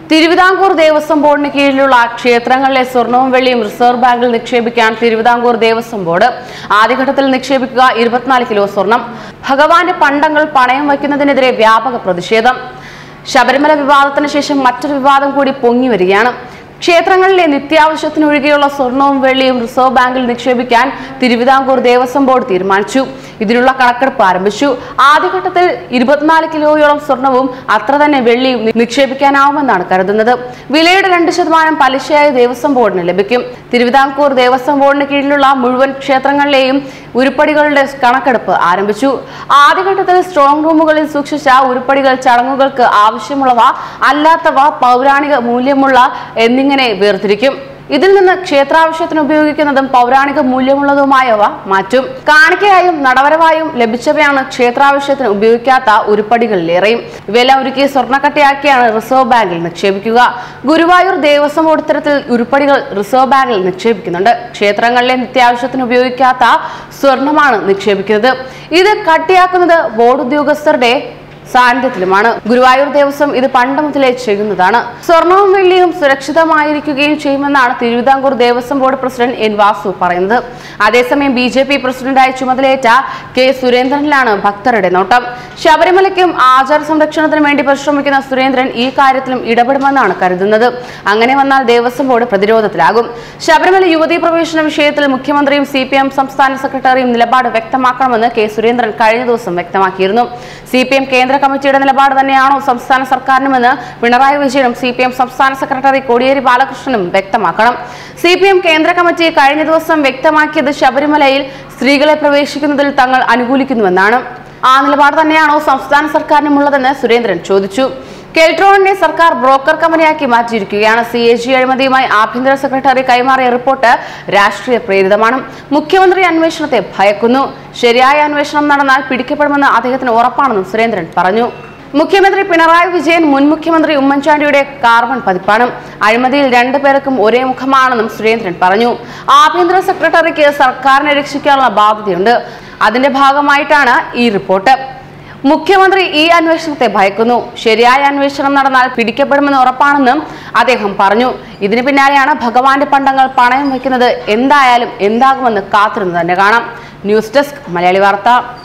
തിരുവിതാംകൂർ ദേവസ്വം ബോർഡിന് കീഴിലുള്ള ക്ഷേത്രങ്ങളിലെ സ്വർണവും വെള്ളിയും റിസർവ് ബാങ്കിൽ നിക്ഷേപിക്കാൻ തിരുവിതാംകൂർ ദേവസ്വം ബോർഡ് ആദ്യഘട്ടത്തിൽ നിക്ഷേപിക്കുക ഇരുപത്തിനാല് കിലോ സ്വർണം ഭഗവാന്റെ പണ്ടങ്ങൾ പണയം വയ്ക്കുന്നതിനെതിരെ വ്യാപക പ്രതിഷേധം ശബരിമല വിവാദത്തിന് ശേഷം മറ്റൊരു വിവാദം കൂടി പൊങ്ങി വരികയാണ് ക്ഷേത്രങ്ങളിലെ നിത്യാവശ്യത്തിനൊഴികെയുള്ള സ്വർണവും വെള്ളിയും റിസർവ് ബാങ്കിൽ നിക്ഷേപിക്കാൻ തിരുവിതാംകൂർ ദേവസ്വം ബോർഡ് തീരുമാനിച്ചു ഇതിനുള്ള കണക്കെടുപ്പ് ആരംഭിച്ചു ആദ്യഘട്ടത്തിൽ ഇരുപത്തിനാല് കിലോയോളം സ്വർണവും അത്ര തന്നെ വെള്ളിയും നി- നിക്ഷേപിക്കാനാവുമെന്നാണ് കരുതുന്നത് വിലയുടെ രണ്ട് ശതമാനം പലിശയായി ദേവസ്വം ബോർഡിന് ലഭിക്കും തിരുവിതാംകൂർ ദേവസ്വം ബോർഡിന് കീഴിലുള്ള മുഴുവൻ ക്ഷേത്രങ്ങളിലെയും ഉരുപ്പടികളുടെ കണക്കെടുപ്പ് ആരംഭിച്ചു ആദ്യഘട്ടത്തിൽ സ്ട്രോങ് റൂമുകളിൽ സൂക്ഷിച്ച ഉരുപ്പടികൾ ചടങ്ങുകൾക്ക് ആവശ്യമുള്ളവ അല്ലാത്തവ പൗരാണിക മൂല്യമുള്ള എന്നിങ്ങനെ വേർതിരിക്കും ഇതിൽ നിന്ന് ക്ഷേത്രാവശ്യത്തിന് ഉപയോഗിക്കുന്നതും പൗരാണിക മൂല്യമുള്ളതുമായവ മാറ്റും കാണിക്കയായും നടവരവായും ലഭിച്ചവയാണ് ക്ഷേത്രാവശ്യത്തിന് ഉപയോഗിക്കാത്ത ഉരുപ്പടികളിലേറെയും ഇവയെല്ലാം ഒരുക്കി സ്വർണ്ണക്കട്ടയാക്കിയാണ് റിസർവ് ബാങ്കിൽ നിക്ഷേപിക്കുക ഗുരുവായൂർ ദേവസ്വം ബോർഡ് ഇത്തരത്തിൽ ഉരുപ്പടികൾ റിസർവ് ബാങ്കിൽ നിക്ഷേപിക്കുന്നുണ്ട് ക്ഷേത്രങ്ങളിലെ നിത്യാവശ്യത്തിന് ഉപയോഗിക്കാത്ത സ്വർണമാണ് നിക്ഷേപിക്കുന്നത് ഇത് കട്ടിയാക്കുന്നത് ബോർഡ് ഉദ്യോഗസ്ഥരുടെ സാന്നിധ്യത്തിലുമാണ് ഗുരുവായൂർ ദേവസ്വം ഇത് പണ്ട് മുതലേ ചെയ്യുന്നതാണ് സ്വർണവും വെള്ളിയും സുരക്ഷിതമായിരിക്കുകയും ചെയ്യുമെന്നാണ് Travancore Devaswom board president N Vasu പറയുന്നത് അതേസമയം ബി ജെ പി പ്രസിഡന്റായി ചുമതലയേറ്റ കെ സുരേന്ദ്രനിലാണ് ഭക്തരുടെ നോട്ടം ശബരിമലയ്ക്കും ആചാര സംരക്ഷണത്തിനും വേണ്ടി പരിശ്രമിക്കുന്ന സുരേന്ദ്രൻ ഈ കാര്യത്തിലും ഇടപെടുമെന്നാണ് കരുതുന്നത് അങ്ങനെ വന്നാൽ ദേവസ്വം ബോർഡ് പ്രതിരോധത്തിലാകും ശബരിമല യുവതീ പ്രവേശന വിഷയത്തിൽ മുഖ്യമന്ത്രിയും സി പി എം സംസ്ഥാന സെക്രട്ടറിയും നിലപാട് വ്യക്തമാക്കണമെന്ന് കെ സുരേന്ദ്രൻ കഴിഞ്ഞ ദിവസം വ്യക്തമാക്കിയിരുന്നു സി പി എം കേന്ദ്ര കമ്മിറ്റിയുടെ നിലപാട് തന്നെയാണോ സംസ്ഥാന സർക്കാരിനുമെന്ന് പിണറായി വിജയനും സി പി എം സംസ്ഥാന സെക്രട്ടറി കോടിയേരി ബാലകൃഷ്ണനും വ്യക്തമാക്കണം സി പി എം കേന്ദ്ര കമ്മിറ്റി കഴിഞ്ഞ ദിവസം വ്യക്തമാക്കിയത് ശബരിമലയിൽ സ്ത്രീകളെ പ്രവേശിക്കുന്നതിൽ തങ്ങൾ അനുകൂലിക്കുന്നുവെന്നാണ് ആ നിലപാട് തന്നെയാണോ സംസ്ഥാന സർക്കാരിനുമുള്ളതെന്ന് സുരേന്ദ്രൻ ചോദിച്ചു കെൽട്രോണിനെ സർക്കാർ ബ്രോക്കർ കമ്പനിയാക്കി മാറ്റിയിരിക്കുകയാണ് സി എ ജി അഴിമതിയുമായി ആഭ്യന്തര സെക്രട്ടറി കൈമാറിയ റിപ്പോർട്ട് രാഷ്ട്രീയ പ്രേരിതമാണ് മുഖ്യമന്ത്രി അന്വേഷണത്തെ ഭയക്കുന്നു ശരിയായ അന്വേഷണം നടന്നാൽ പിടിക്കപ്പെടുമെന്ന് അദ്ദേഹത്തിന് ഉറപ്പാണെന്നും സുരേന്ദ്രൻ പറഞ്ഞു മുഖ്യമന്ത്രി പിണറായി വിജയൻ മുൻ മുഖ്യമന്ത്രി ഉമ്മൻചാണ്ടിയുടെ കാർബൺ പതിപ്പാണ് അഴിമതിയിൽ രണ്ടു പേർക്കും ഒരേ മുഖമാണെന്നും സുരേന്ദ്രൻ പറഞ്ഞു ആഭ്യന്തര സെക്രട്ടറിക്ക് സർക്കാരിനെ രക്ഷിക്കാനുള്ള ബാധ്യതയുണ്ട് അതിന്റെ ഭാഗമായിട്ടാണ് ഈ റിപ്പോർട്ട് മുഖ്യമന്ത്രി ഈ അന്വേഷണത്തെ ഭയക്കുന്നു ശരിയായ അന്വേഷണം നടന്നാൽ പിടിക്കപ്പെടുമെന്ന് ഉറപ്പാണെന്നും അദ്ദേഹം പറഞ്ഞു ഇതിന് പിന്നാലെയാണ് ഭഗവാന്റെ പണ്ടങ്ങൾ പണയം വയ്ക്കുന്നത് എന്തായാലും എന്താകുമെന്ന് കാത്തിരുന്ന് തന്നെ കാണാം ന്യൂസ് ഡെസ്ക് മലയാളി വാർത്ത